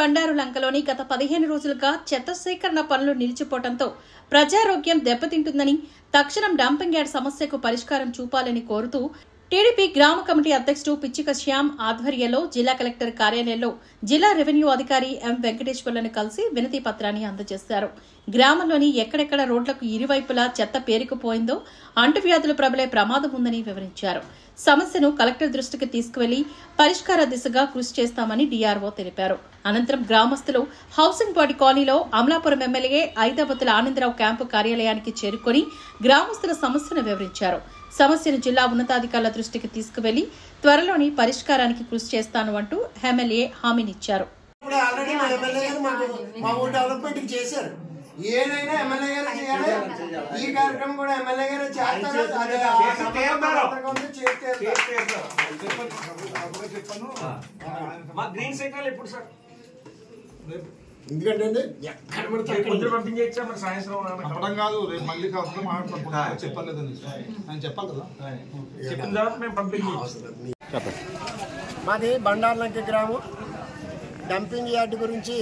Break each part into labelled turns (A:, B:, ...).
A: బండారు లంకలోని గత పదిహేను రోజులుగా చెత్త సేకరణ పనులు నిలిచిపోవడంతో ప్రజారోగ్యం దెబ్బతింటుందని తక్షణం డంపింగ్ యార్డ్ సమస్యకు పరిష్కారం చూపాలని కోరుతూ టీడీపీ గ్రామ కమిటీ అధ్యక్షుడు పిచ్చిక శ్యామ్ ఆధ్వర్యంలో జిల్లా కలెక్టర్ కార్యాలయంలో జిల్లా రెవెన్యూ అధికారి ఎం వెంకటేశ్వర్లను కలిసి వినతి పత్రాన్ని అందజేశారు గ్రామంలోని ఎక్కడెక్కడ రోడ్లకు ఇరువైపులా చెత్త పేరుకుపోయిందో అంటువ్యాధులు ప్రబలే ప్రమాదం ఉందని వివరించారు సమస్యను కలెక్టర్ దృష్టికి తీసుకువెళ్లి పరిష్కార దిశగా కృషి చేస్తామని డీఆర్ఓ తెలిపారు అనంతరం గ్రామస్తులు హౌసింగ్ బాడీ కాలనీలో అమలాపురం ఎమ్మెల్యే ఐదావతుల ఆనందరావు క్యాంపు కార్యాలయానికి చేరుకుని గ్రామస్తుల సమస్యను వివరించారు సమస్యను జిల్లా ఉన్నతాధికారుల దృష్టికి తీసుకువెళ్లి త్వరలోని పరిష్కారానికి కృషి చేస్తాను అంటూ ఎమ్మెల్యే హామీనిచ్చారు
B: ఇప్పుడు ఆల్రెడీ మా ఎమ్మెల్యే గారు మాకు మా ఊరు డెవలప్మెంట్ చేశారు ఏదైనా ఎమ్మెల్యే గారు చేయాలి ఈ కార్యక్రమం కూడా ఎమ్మెల్యే గారు చేస్తారు అది ఆ పథకం ఉంది, చేసి తీరుతారు.
C: మా గ్రీన్ సిగ్నల్ ఎప్పుడు సార్
B: ఎందుకంటే అండి, ఎక్కడ పడితే
C: రేపు
B: అక్కడ
C: పొద్దున పంపించేచ్చా మరి సాయంత్రం
D: చెప్పడం కాదు రేపు మళ్ళీ కావచ్చు మాట్లాడుకుంటా చెప్పలేదని ఆయన చెప్పాలి కదా
C: చెప్పిన తర్వాత మేము పంపించేస్తాం
B: మాది బండార్లంక గ్రామం డంపింగ్ యార్డ్ గురించి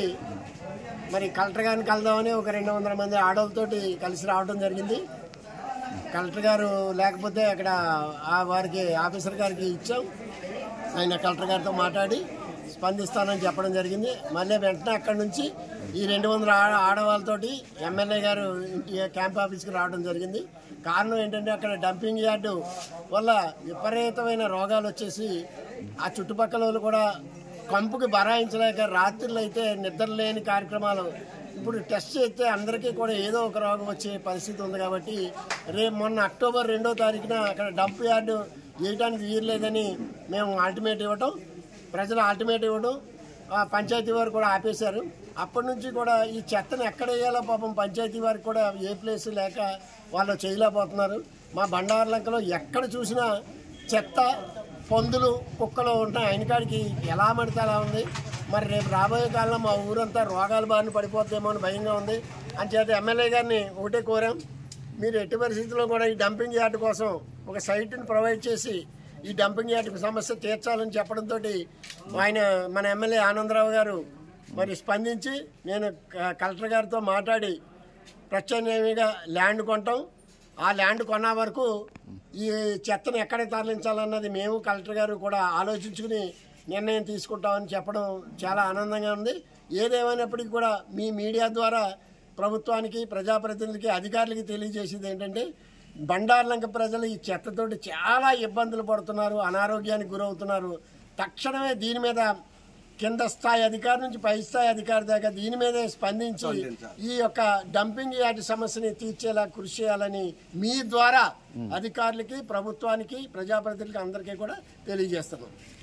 B: మరి కలెక్టర్ గారిని కలుద్దామని ఒక రెండు వందల మంది ఆడవాళ్ళతోటి కలిసి రావడం జరిగింది కలెక్టర్ గారు లేకపోతే అక్కడ ఆ వారికి ఆఫీసర్ గారికి ఇచ్చాం ఆయన కలెక్టర్ గారితో మాట్లాడి స్పందిస్తానని చెప్పడం జరిగింది మళ్ళీ వెంటనే అక్కడి నుంచి ఈ రెండు వందల ఆడ ఆడవాళ్ళతోటి ఎమ్మెల్యే గారు ఇంటి క్యాంప్ ఆఫీస్కి రావడం జరిగింది కారణం ఏంటంటే అక్కడ డంపింగ్ యార్డు వల్ల విపరీతమైన రోగాలు వచ్చేసి ఆ చుట్టుపక్కల వాళ్ళు కూడా కంపుకి బరాయించలేక రాత్రులు అయితే నిద్ర లేని కార్యక్రమాలు ఇప్పుడు టెస్ట్ చేస్తే అందరికీ కూడా ఏదో ఒక రోగం వచ్చే పరిస్థితి ఉంది కాబట్టి రేపు మొన్న అక్టోబర్ రెండో తారీఖున అక్కడ డంప్ యార్డు వేయడానికి వీరలేదని మేము అల్టిమేట్ ఇవ్వటం ప్రజలు అల్టిమేట్ ఇవ్వడం ఆ పంచాయతీ వారు కూడా ఆపేశారు అప్పటి నుంచి కూడా ఈ చెత్తను ఎక్కడ వేయాలో పాపం పంచాయతీ వారికి కూడా ఏ ప్లేస్ లేక వాళ్ళు చేయలేకపోతున్నారు మా బండారులంకలో ఎక్కడ చూసినా చెత్త పందులు కుక్కలు ఉంటాయి ఆయనకాడికి ఎలా పడితే అలా ఉంది మరి రేపు రాబోయే కాలంలో మా ఊరంతా రోగాల బారిన పడిపోతుందేమో అని భయంగా ఉంది అంచేత ఎమ్మెల్యే గారిని ఒకటే కోరాం మీరు ఎట్టి పరిస్థితుల్లో కూడా ఈ డంపింగ్ యార్డ్ కోసం ఒక సైట్ని ప్రొవైడ్ చేసి ఈ డంపింగ్ యార్డ్ సమస్య తీర్చాలని చెప్పడంతో ఆయన మన ఎమ్మెల్యే ఆనందరావు గారు మరి స్పందించి నేను క- కలెక్టర్ గారితో మాట్లాడి ప్రత్యామ్నాయంగా ల్యాండ్ కొంటాం ఆ ల్యాండ్ కొన్న వరకు ఈ చెత్తను ఎక్కడ తరలించాలన్నది మేము కలెక్టర్ గారు కూడా ఆలోచించుకుని నిర్ణయం తీసుకుంటామని చెప్పడం చాలా ఆనందంగా ఉంది ఏదేమైనప్పటికీ కూడా మీ మీడియా ద్వారా ప్రభుత్వానికి ప్రజాప్రతినిధులకి అధికారులకి తెలియజేసేది ఏంటంటే బండార్లంక ప్రజలు ఈ చెత్తతోటి చాలా ఇబ్బందులు పడుతున్నారు అనారోగ్యానికి గురవుతున్నారు తక్షణమే దీని మీద కింద స్థాయి అధికారి నుంచి పై స్థాయి అధికారి దాకా దీని మీదే స్పందించి ఈ యొక్క డంపింగ్ యార్డ్ సమస్యని తీర్చేలా కృషి చేయాలని మీ ద్వారా అధికారులకి ప్రభుత్వానికి ప్రజాప్రతినిధులకి అందరికీ కూడా తెలియజేస్తున్నాం